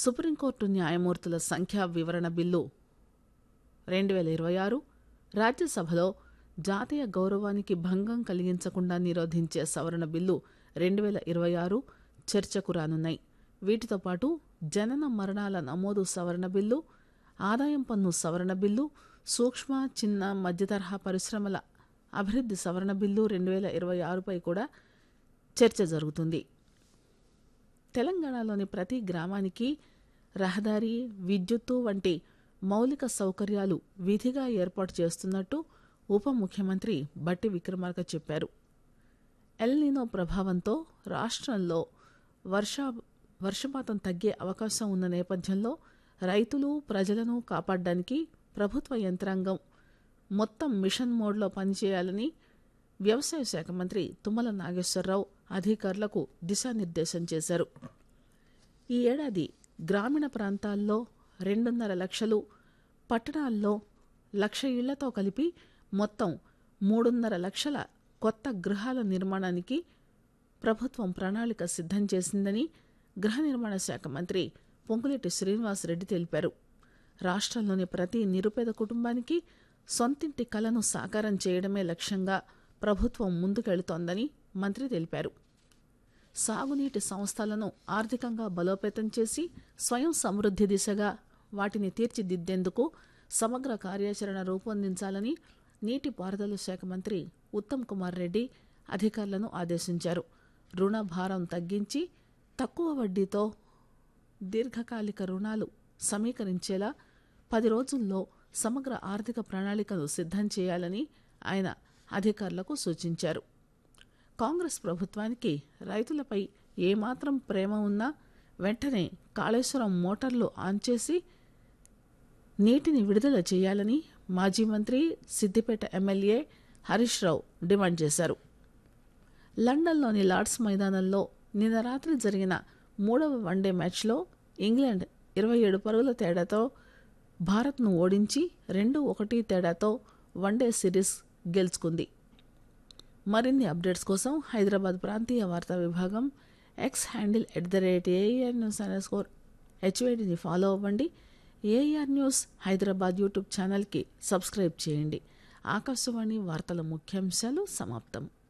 supreme court న్యాయమూర్తుల సంఖ్యా వివరణ బిల్లు రెండు వేల ఇరవై ఆరు రాజ్యసభలో జాతీయ గౌరవానికి భంగం కలిగించకుండా నిరోధించే సవరణ బిల్లు రెండు వేల ఇరవై ఆరు చర్చకు రానున్నాయి వీటితో పాటు జనన మరణాల నమోదు సవరణ బిల్లు ఆదాయం పన్ను సవరణ బిల్లు సూక్ష్మ చిన్న మధ్యతరహా పరిశ్రమల అభివృద్ధి సవరణ బిల్లు రెండు వేల ఇరవై ఆరుపై కూడా చర్చ జరుగుతుంది తెలంగాణలోని ప్రతి గ్రామానికి రహదారి విద్యుత్తు వంటి మౌలిక సౌకర్యాలు విధిగా ఏర్పాటు చేస్తున్నట్టు ఉప ముఖ్యమంత్రి బట్టి విక్రమార్క చెప్పారు ఎల్నినో ప్రభావంతో రాష్ట్రంలో వర్ష వర్షపాతం తగ్గే అవకాశం ఉన్న నేపథ్యంలో రైతులు ప్రజలను కాపాడడానికి ప్రభుత్వ యంత్రాంగం మొత్తం మిషన్ మోడ్లో పనిచేయాలని వ్యవసాయ శాఖ మంత్రి తుమ్మల నాగేశ్వరరావు అధికారులకు దిశానిర్దేశం చేశారు ఈ ఏడాది గ్రామీణ ప్రాంతాల్లో రెండున్నర లక్షలు పట్టణాల్లో లక్ష ఇళ్లతో కలిపి మొత్తం మూడున్నర లక్షల కొత్త గృహాల నిర్మాణానికి ప్రభుత్వం ప్రణాళిక సిద్ధం చేసిందని గృహ నిర్మాణ శాఖ మంత్రి పొంగులేటి శ్రీనివాసరెడ్డి తెలిపారు రాష్ట్రంలోని ప్రతి నిరుపేద కుటుంబానికి సొంతింటి కలను సాకారం చేయడమే లక్ష్యంగా ప్రభుత్వం ముందుకెళుతోందని మంత్రి తెలిపారు సాగునీటి సంస్థలను ఆర్థికంగా బలోపేతం చేసి స్వయం సమృద్ధి దిశగా వాటిని తీర్చిదిద్దేందుకు సమగ్ర కార్యాచరణ రూపొందించాలని నీటిపారుదల శాఖ మంత్రి ఉత్తమ్ కుమార్ రెడ్డి అధికారులను ఆదేశించారు రుణ భారం తగ్గించి తక్కువ వడ్డీతో దీర్ఘకాలిక రుణాలు సమీకరించేలా పది రోజుల్లో సమగ్ర ఆర్థిక ప్రణాళికను సిద్ధం చేయాలని ఆయన అధికారులకు సూచించారు కాంగ్రెస్ ప్రభుత్వానికి రైతులపై ఏమాత్రం ప్రేమ ఉన్నా వెంటనే కాళేశ్వరం మోటార్లు ఆన్ చేసి నీటిని విడుదల చేయాలని మాజీ మంత్రి సిద్దిపేట ఎమ్మెల్యే హరీష్ రావు డిమాండ్ చేశారు లండన్లోని లార్డ్స్ మైదానంలో నిన్న రాత్రి జరిగిన మూడవ వన్డే మ్యాచ్లో ఇంగ్లాండ్ ఇరవై ఏడు పరుగుల తేడాతో భారత్ను ఓడించి రెండు ఒకటి తేడాతో వన్డే సిరీస్ గెలుచుకుంది మరిన్ని అప్డేట్స్ కోసం హైదరాబాద్ ప్రాంతీయ వార్తా విభాగం X handle at the rate A R news underscore హెచ్వేడిని ఫాలో అవ్వండి ఏఆర్ న్యూస్ హైదరాబాద్ యూట్యూబ్ ఛానల్కి సబ్స్క్రైబ్ చేయండి ఆకాశవాణి వార్తల ముఖ్యాంశాలు సమాప్తం